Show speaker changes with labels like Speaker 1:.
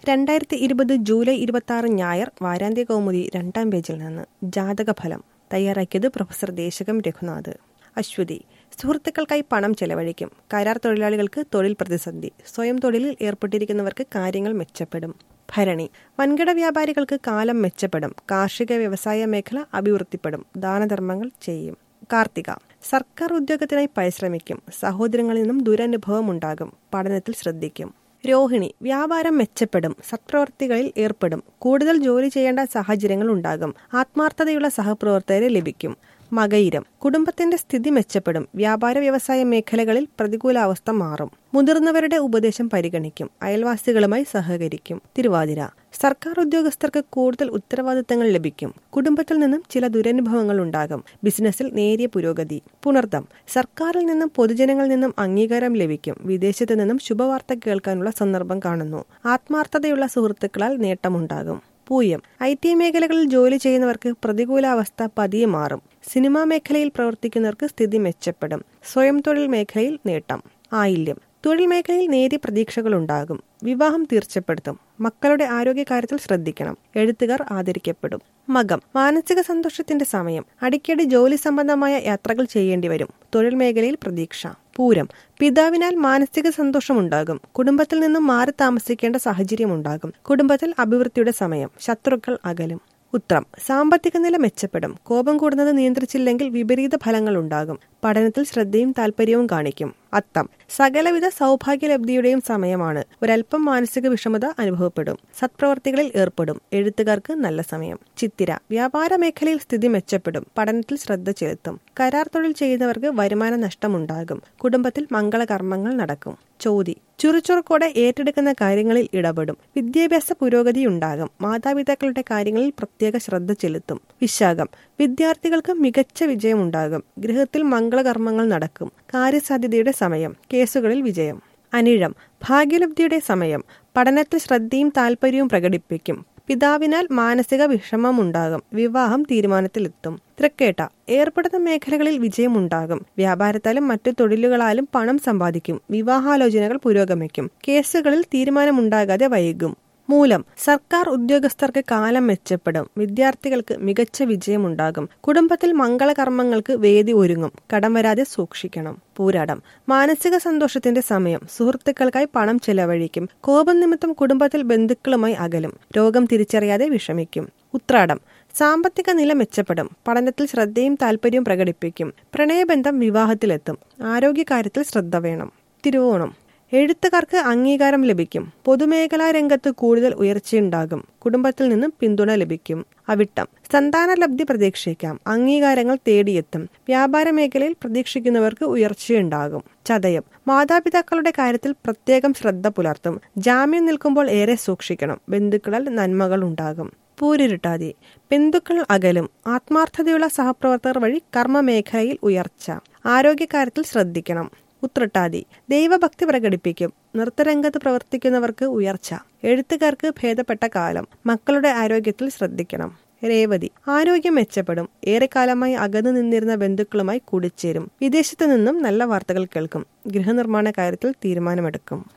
Speaker 1: രണ്ടായിരത്തി ഇരുപത് ജൂലൈ ഇരുപത്തി ആറ് ഞായർ വാരാന്ത്യ കൗമുദി രണ്ടാം പേജിൽ നിന്ന് ജാതകഫലം തയ്യാറാക്കിയത് പ്രൊഫസർ ദേശകം രഘുനാഥ് അശ്വതി സുഹൃത്തുക്കൾക്കായി പണം ചെലവഴിക്കും കരാർ തൊഴിലാളികൾക്ക് തൊഴിൽ പ്രതിസന്ധി സ്വയം തൊഴിലിൽ ഏർപ്പെട്ടിരിക്കുന്നവർക്ക് കാര്യങ്ങൾ മെച്ചപ്പെടും ഭരണി വൻകിട വ്യാപാരികൾക്ക് കാലം മെച്ചപ്പെടും കാർഷിക വ്യവസായ മേഖല അഭിവൃദ്ധിപ്പെടും ദാനധർമ്മങ്ങൾ ചെയ്യും കാർത്തിക സർക്കാർ ഉദ്യോഗത്തിനായി പരിശ്രമിക്കും സഹോദരങ്ങളിൽ നിന്നും ദുരനുഭവം ഉണ്ടാകും പഠനത്തിൽ ശ്രദ്ധിക്കും രോഹിണി വ്യാപാരം മെച്ചപ്പെടും സത്പ്രവർത്തികളിൽ ഏർപ്പെടും കൂടുതൽ ജോലി ചെയ്യേണ്ട സാഹചര്യങ്ങൾ ഉണ്ടാകും ആത്മാർത്ഥതയുള്ള സഹപ്രവർത്തകരെ ലഭിക്കും മകയിരം കുടുംബത്തിന്റെ സ്ഥിതി മെച്ചപ്പെടും വ്യാപാര വ്യവസായ മേഖലകളിൽ പ്രതികൂലാവസ്ഥ മാറും മുതിർന്നവരുടെ ഉപദേശം പരിഗണിക്കും അയൽവാസികളുമായി സഹകരിക്കും തിരുവാതിര സർക്കാർ ഉദ്യോഗസ്ഥർക്ക് കൂടുതൽ ഉത്തരവാദിത്തങ്ങൾ ലഭിക്കും കുടുംബത്തിൽ നിന്നും ചില ദുരനുഭവങ്ങൾ ഉണ്ടാകും ബിസിനസ്സിൽ നേരിയ പുരോഗതി പുണർദം സർക്കാരിൽ നിന്നും പൊതുജനങ്ങളിൽ നിന്നും അംഗീകാരം ലഭിക്കും വിദേശത്തു നിന്നും ശുഭവാർത്ത കേൾക്കാനുള്ള സന്ദർഭം കാണുന്നു ആത്മാർത്ഥതയുള്ള സുഹൃത്തുക്കളാൽ നേട്ടമുണ്ടാകും പൂയം ഐ ടി മേഖലകളിൽ ജോലി ചെയ്യുന്നവർക്ക് പ്രതികൂലാവസ്ഥ പതിയെ മാറും സിനിമാ മേഖലയിൽ പ്രവർത്തിക്കുന്നവർക്ക് സ്ഥിതി മെച്ചപ്പെടും സ്വയം തൊഴിൽ മേഖലയിൽ നേട്ടം ആയില്യം തൊഴിൽ മേഖലയിൽ നേരിയ പ്രതീക്ഷകളുണ്ടാകും വിവാഹം തീർച്ചപ്പെടുത്തും മക്കളുടെ ആരോഗ്യകാര്യത്തിൽ ശ്രദ്ധിക്കണം എഴുത്തുകാർ ആദരിക്കപ്പെടും മകം മാനസിക സന്തോഷത്തിന്റെ സമയം അടിക്കടി ജോലി സംബന്ധമായ യാത്രകൾ ചെയ്യേണ്ടി വരും തൊഴിൽ മേഖലയിൽ പ്രതീക്ഷ പൂരം പിതാവിനാൽ മാനസിക സന്തോഷമുണ്ടാകും കുടുംബത്തിൽ നിന്നും മാറി താമസിക്കേണ്ട സാഹചര്യമുണ്ടാകും കുടുംബത്തിൽ അഭിവൃദ്ധിയുടെ സമയം ശത്രുക്കൾ അകലും ഉത്രം സാമ്പത്തിക നില മെച്ചപ്പെടും കോപം കൂടുന്നത് നിയന്ത്രിച്ചില്ലെങ്കിൽ വിപരീത ഫലങ്ങൾ ഉണ്ടാകും പഠനത്തിൽ ശ്രദ്ധയും താല്പര്യവും കാണിക്കും അത്തം സകലവിധ സൗഭാഗ്യലബ്ധിയുടെയും സമയമാണ് ഒരൽപ്പം മാനസിക വിഷമത അനുഭവപ്പെടും സത്പ്രവർത്തികളിൽ ഏർപ്പെടും എഴുത്തുകാർക്ക് നല്ല സമയം ചിത്തിര വ്യാപാര മേഖലയിൽ സ്ഥിതി മെച്ചപ്പെടും പഠനത്തിൽ ശ്രദ്ധ ചെലുത്തും കരാർ തൊഴിൽ ചെയ്യുന്നവർക്ക് വരുമാന നഷ്ടമുണ്ടാകും കുടുംബത്തിൽ മംഗളകർമ്മങ്ങൾ നടക്കും ചോതി ചുറുചുറുക്കോടെ ഏറ്റെടുക്കുന്ന കാര്യങ്ങളിൽ ഇടപെടും വിദ്യാഭ്യാസ പുരോഗതി ഉണ്ടാകും മാതാപിതാക്കളുടെ കാര്യങ്ങളിൽ പ്രത്യേക ശ്രദ്ധ ചെലുത്തും വിശാഖം വിദ്യാർത്ഥികൾക്ക് മികച്ച വിജയമുണ്ടാകും ഗൃഹത്തിൽ മംഗളകർമ്മങ്ങൾ നടക്കും കാര്യസാധ്യതയുടെ സമയം കേസുകളിൽ വിജയം അനിഴം ഭാഗ്യലബ്ധിയുടെ സമയം പഠനത്തിൽ ശ്രദ്ധയും താല്പര്യവും പ്രകടിപ്പിക്കും പിതാവിനാൽ മാനസിക വിഷമമുണ്ടാകും വിവാഹം തീരുമാനത്തിലെത്തും തൃക്കേട്ട ഏർപ്പെടുന്ന മേഖലകളിൽ വിജയമുണ്ടാകും വ്യാപാരത്താലും മറ്റു തൊഴിലുകളാലും പണം സമ്പാദിക്കും വിവാഹാലോചനകൾ പുരോഗമിക്കും കേസുകളിൽ തീരുമാനമുണ്ടാകാതെ വൈകും മൂലം സർക്കാർ ഉദ്യോഗസ്ഥർക്ക് കാലം മെച്ചപ്പെടും വിദ്യാർത്ഥികൾക്ക് മികച്ച വിജയമുണ്ടാകും കുടുംബത്തിൽ മംഗളകർമ്മങ്ങൾക്ക് വേദി ഒരുങ്ങും കടം വരാതെ സൂക്ഷിക്കണം പൂരാടം മാനസിക സന്തോഷത്തിന്റെ സമയം സുഹൃത്തുക്കൾക്കായി പണം ചെലവഴിക്കും കോപം നിമിത്തം കുടുംബത്തിൽ ബന്ധുക്കളുമായി അകലും രോഗം തിരിച്ചറിയാതെ വിഷമിക്കും ഉത്രാടം സാമ്പത്തിക നില മെച്ചപ്പെടും പഠനത്തിൽ ശ്രദ്ധയും താല്പര്യവും പ്രകടിപ്പിക്കും പ്രണയബന്ധം വിവാഹത്തിലെത്തും ആരോഗ്യകാര്യത്തിൽ ശ്രദ്ധ വേണം തിരുവോണം എഴുത്തുകാർക്ക് അംഗീകാരം ലഭിക്കും പൊതുമേഖലാ രംഗത്ത് കൂടുതൽ ഉയർച്ചയുണ്ടാകും കുടുംബത്തിൽ നിന്നും പിന്തുണ ലഭിക്കും അവിട്ടം സന്താനലബ്ധി പ്രതീക്ഷിക്കാം അംഗീകാരങ്ങൾ തേടിയെത്തും വ്യാപാര മേഖലയിൽ പ്രതീക്ഷിക്കുന്നവർക്ക് ഉയർച്ചയുണ്ടാകും ചതയം മാതാപിതാക്കളുടെ കാര്യത്തിൽ പ്രത്യേകം ശ്രദ്ധ പുലർത്തും ജാമ്യം നിൽക്കുമ്പോൾ ഏറെ സൂക്ഷിക്കണം ബന്ധുക്കളാൽ നന്മകൾ ഉണ്ടാകും പൂരിരുട്ടാതി ബന്ധുക്കൾ അകലും ആത്മാർത്ഥതയുള്ള സഹപ്രവർത്തകർ വഴി കർമ്മമേഖലയിൽ ഉയർച്ച ആരോഗ്യകാര്യത്തിൽ ശ്രദ്ധിക്കണം ഉത്രട്ടാതി ദൈവഭക്തി പ്രകടിപ്പിക്കും നൃത്തരംഗത്ത് പ്രവർത്തിക്കുന്നവർക്ക് ഉയർച്ച എഴുത്തുകാർക്ക് ഭേദപ്പെട്ട കാലം മക്കളുടെ ആരോഗ്യത്തിൽ ശ്രദ്ധിക്കണം രേവതി ആരോഗ്യം മെച്ചപ്പെടും ഏറെക്കാലമായി അകന്നു നിന്നിരുന്ന ബന്ധുക്കളുമായി കൂടിച്ചേരും വിദേശത്തു നിന്നും നല്ല വാർത്തകൾ കേൾക്കും ഗൃഹനിർമ്മാണ കാര്യത്തിൽ തീരുമാനമെടുക്കും